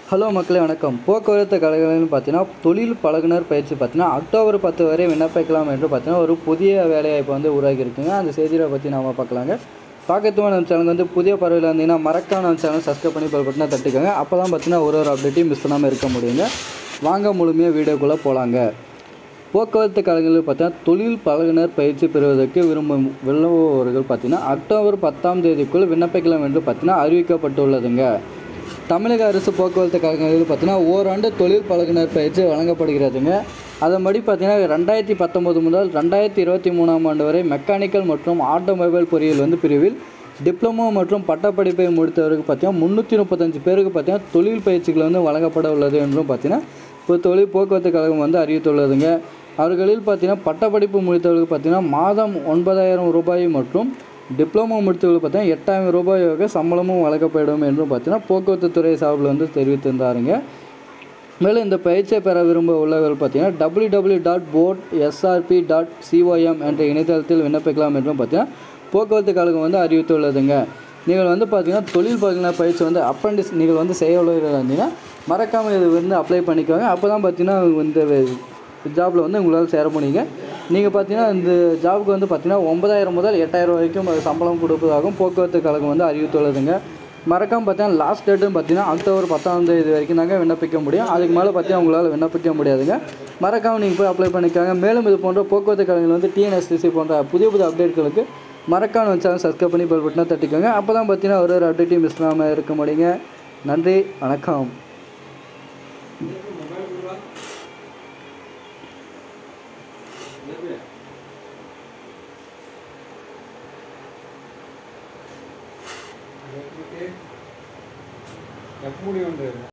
hello மக்களே வணக்கம் போக்குவரத்து கழகங்கள்னு பார்த்தீங்கன்னா தொழில் பழகுனர் பயிற்சி பார்த்தீங்கன்னா அக்டோபர் பத்து வரை விண்ணப்பிக்கலாம் என்று பார்த்தீங்கன்னா ஒரு புதிய வேலைவாய்ப்பு வந்து உருவாக்கி இருக்குங்க அந்த செய்தியை பற்றி நாம பார்க்கலாங்க பார்க்கறதுக்கு நம்ம சேனல் வந்து புதிய பறவையில் இருந்தீங்கன்னா மறக்காம நம்ம சேனல் சப்ஸ்கிரைப் பண்ணி பெல் பட்டனை தட்டிக்கோங்க அப்போ தான் பார்த்தீங்கன்னா ஒரு ஒரு அப்டேட்டையும் மிஸ் பண்ணாமல் இருக்க முடியுங்க வாங்க முழுமையாக வீடியோக்குள்ளே போகலாங்க போக்குவரத்து கழகங்களில் பார்த்தீங்கன்னா தொழில் பழகுனர் பயிற்சி பெறுவதற்கு விரும்பும் விரும்புபவர்கள் பார்த்தீங்கன்னா அக்டோபர் பத்தாம் தேதிக்குள் விண்ணப்பிக்கலாம் என்று பார்த்தீங்கன்னா அறிவிக்கப்பட்டுள்ளதுங்க தமிழக அரசு போக்குவரத்து கழகங்களில் பார்த்தீங்கன்னா ஓராண்டு தொழில் பழகுனர் பயிற்சி வழங்கப்படுகிறதுங்க அதன்படி பார்த்தீங்கன்னா ரெண்டாயிரத்தி பத்தொம்போது முதல் ரெண்டாயிரத்தி இருபத்தி மூணாம் ஆண்டு வரை மெக்கானிக்கல் மற்றும் ஆட்டோமொபைல் பொறியியல் வந்து பிரிவில் டிப்ளமோ மற்றும் பட்டப்படிப்பை முடித்தவருக்கு பார்த்தீங்கன்னா முந்நூற்றி முப்பத்தஞ்சு பேருக்கு பார்த்தீங்கன்னா தொழில் பயிற்சிகள் வந்து வழங்கப்பட உள்ளது என்றும் பார்த்தீங்கன்னா இப்போ தொழில் போக்குவரத்து கழகம் வந்து அறிவித்துள்ளதுங்க அவர்களில் பார்த்தீங்கன்னா பட்டப்படிப்பு முடித்தவர்களுக்கு பார்த்தீங்கன்னா மாதம் ஒன்பதாயிரம் ரூபாய் மற்றும் டிப்ளமோ முடித்தவர்களுக்கு பார்த்தீங்கன்னா எட்டாயிரம் ரூபாய் வரை சம்பளமும் வழங்கப்படும் என்றும் பார்த்தீங்கன்னா போக்குவரத்து துறை சார்பில் வந்து தெரிவித்திருந்தாருங்க மேலும் இந்த பயிற்சியை பெற விரும்ப உள்ளவர்கள் பார்த்தீங்கன்னா டபிள்யூ டபிள்யூ டாட் போட் எஸ்ஆர்பி டாட் சிஓஎம் என்ற இணையதளத்தில் விண்ணப்பிக்கலாம் என்றும் பார்த்தீங்கன்னா போக்குவரத்து கழகம் வந்து அறிவித்துள்ளதுங்க நீங்கள் வந்து பார்த்தீங்கன்னா தொழில் பழகின பயிற்சி வந்து அப்ரண்டிஸ் நீங்கள் வந்து செய்ய உள்ளவர்கள் இருந்தீங்கன்னா மறக்காமல் இது வந்து அப்ளை பண்ணிக்கோங்க அப்போ தான் பார்த்தீங்கன்னா இந்த ஜாபில் வந்து உங்களால் சேர முடியுங்க நீங்கள் பார்த்தீங்கன்னா இந்த ஜாபுக்கு வந்து பார்த்தீங்கன்னா ஒன்பதாயிரம் முதல் எட்டாயிரம் வரைக்கும் சம்பளம் கொடுப்பதாகவும் போக்குவரத்து கழகம் வந்து அறிவித்துள்ளதுங்க மறக்காம பார்த்தீங்கன்னா லாஸ்ட் டேட்டுன்னு பார்த்தீங்கன்னா அக்டோபர் பத்தாம் தேதி வரைக்கும் தாங்க விண்ணப்பிக்க முடியும் அதுக்கு மேலே பார்த்தீங்கன்னா உங்களால் விண்ணப்பிக்க முடியாதுங்க மறக்காம நீங்கள் போய் அப்ளை பண்ணிக்காங்க மேலும் இது போன்ற போக்குவரத்து கழகங்கள் வந்து டிஎன்எஸ்டிசி போன்ற புதிய புதிய அப்டேட்களுக்கு மறக்காம சேனல் சப்ஸ்கிரைப் பண்ணி பெல் பட்டனை தட்டிக்கோங்க அப்போ தான் பார்த்தீங்கன்னா ஒரு ஒரு அப்டேட்டையும் மிஸ் பண்ணாமல் இருக்க முடியுங்க நன்றி வணக்கம் எப்படி வந்து